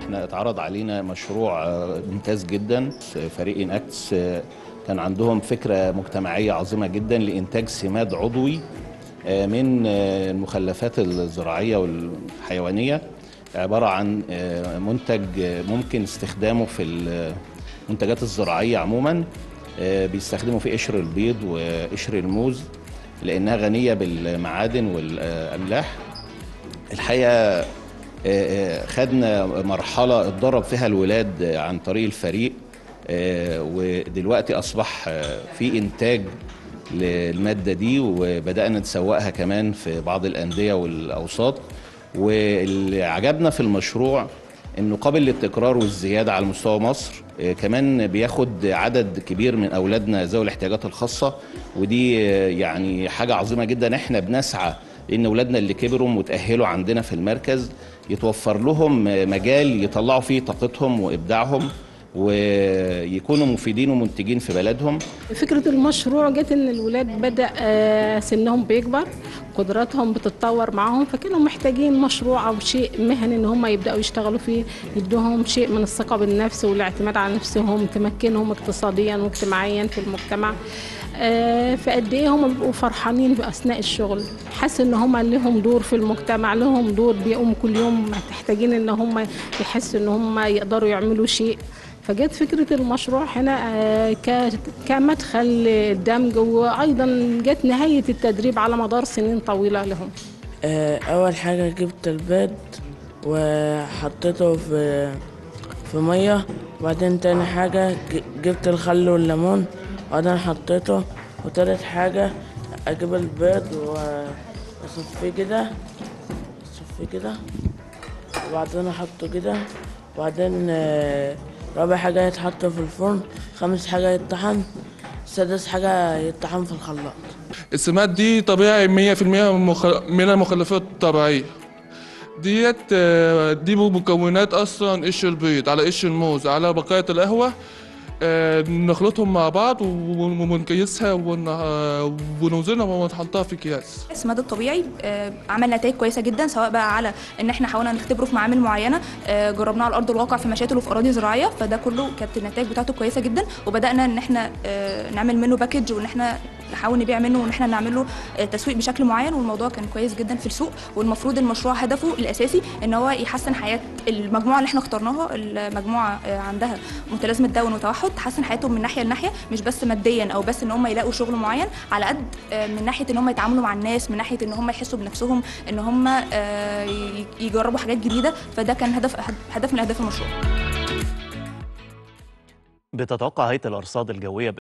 احنا اتعرض علينا مشروع آه، ممتاز جدا فريق اناكتس آه، كان عندهم فكره مجتمعيه عظيمه جدا لانتاج سماد عضوي آه، من آه، المخلفات الزراعيه والحيوانيه عباره عن آه، منتج آه، ممكن استخدامه في المنتجات الزراعيه عموما آه، بيستخدموا في قشر البيض وقشر الموز لانها غنيه بالمعادن والاملاح الحقيقه آه، آه، خدنا مرحله اتدرب فيها الولاد آه، عن طريق الفريق آه، ودلوقتي اصبح آه، في انتاج للماده دي وبدانا نسوقها كمان في بعض الانديه والاوساط واللي عجبنا في المشروع انه قابل للتكرار والزياده على مستوى مصر آه، كمان بياخد عدد كبير من اولادنا ذوي الاحتياجات الخاصه ودي آه، يعني حاجه عظيمه جدا احنا بنسعى ان اولادنا اللي كبروا وتاهلوا عندنا في المركز يتوفر لهم آه، مجال يطلعوا فيه طاقتهم وابداعهم ويكونوا مفيدين ومنتجين في بلدهم فكرة المشروع جت إن الولاد بدأ آه، سنهم بيكبر قدراتهم بتتطور معاهم فكانوا محتاجين مشروع أو شيء مهني إن هم يبدأوا يشتغلوا فيه يدوهم شيء من الثقة بالنفس والاعتماد على نفسهم تمكنهم اقتصاديا واجتماعيا في المجتمع آه، فقد ايه هم بيبقوا فرحانين باثناء الشغل حاسس ان هم لهم دور في المجتمع لهم دور بيقوموا كل يوم محتاجين ان هم يحسوا ان هم يقدروا يعملوا شيء فجت فكرة المشروع هنا آه، ك- كمدخل الدمج وأيضا جت نهاية التدريب على مدار سنين طويلة لهم آه، أول حاجة جبت البيض وحطيته في في مية وبعدين تاني حاجة ج- جبت الخل والليمون وبعدين حطيته وتالت حاجة أجيب البيض وأصفيه كده أصفيه كده وبعدين أحطه كده وبعدين آه، رابع حاجة يتحط في الفرن خامس حاجة يطحن سادس حاجة يطحن في الخلاط السمات دي طبيعي 100% مخ- من المخلفات الطبيعية ديت آه، دي مكونات اصلا قش البيض على قش الموز على بقايا القهوة آه، نخلطهم مع بعض ونكيسها ون- آه، ونوزنها ونحطها في اكياس السماد الطبيعي آه، عمل نتائج كويسه جدا سواء بقى على ان احنا حاولنا نختبره في معامل معينه آه، جربناه على ارض الواقع في مشاتل وفي اراضي زراعيه فده كله كانت النتائج بتاعته كويسه جدا وبدانا ان احنا آه، نعمل منه باكج وان احنا نحاول نبيع منه وان احنا نعمل له آه، تسويق بشكل معين والموضوع كان كويس جدا في السوق والمفروض المشروع هدفه الاساسي ان هو يحسن حياه المجموعه اللي احنا اخترناها المجموعه آه، عندها متلازمه داون وتوحد تحسن حياتهم من ناحيه لناحيه مش بس ماديا او بس ان هم يلاقوا شغل معين على قد آه، من ناحيه ان هم يتعاملوا مع الناس من ناحيه ان هم يحسوا بنفسهم ان هم آه، ي- يجربوا حاجات جديده فده كان هدف هدف من اهداف المشروع بتتوقع هيئة الأرصاد الجوية